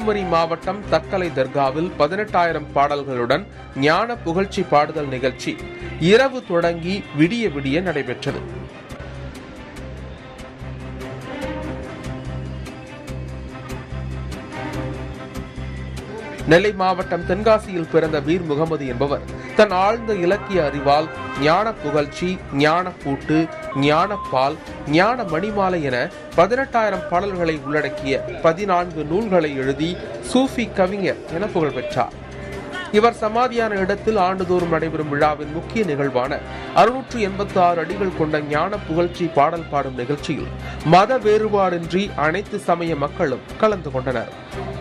கன்னியாகுமரி மாவட்டம் தக்கலை தர்காவில் பதினெட்டாயிரம் பாடல்களுடன் ஞான புகழ்ச்சி பாடுதல் நிகழ்ச்சி இரவு தொடங்கி விடிய விடிய நடைபெற்றது நெல்லை மாவட்டம் தென்காசியில் பிறந்த வீர் முகமது என்பவர் தன் ஆழ்ந்த இலக்கிய அறிவால் ஞான புகழ்ச்சி ஞான பூட்டு ஞானப்பால் ஞான மணிமாலை என பதினெட்டாயிரம் பாடல்களை உள்ளடக்கிய பதினான்கு நூல்களை எழுதி சூஃபி கவிஞர் என புகழ் பெற்றார் இவர் சமாதியான இடத்தில் ஆண்டுதோறும் நடைபெறும் விழாவின் முக்கிய நிகழ்வான அறுநூற்று எண்பத்தி ஆறு அடிகள் கொண்ட ஞான புகழ்ச்சி பாடல் பாடும் நிகழ்ச்சியில் மத வேறுபாடின்றி அனைத்து சமய மக்களும் கலந்து கொண்டனர்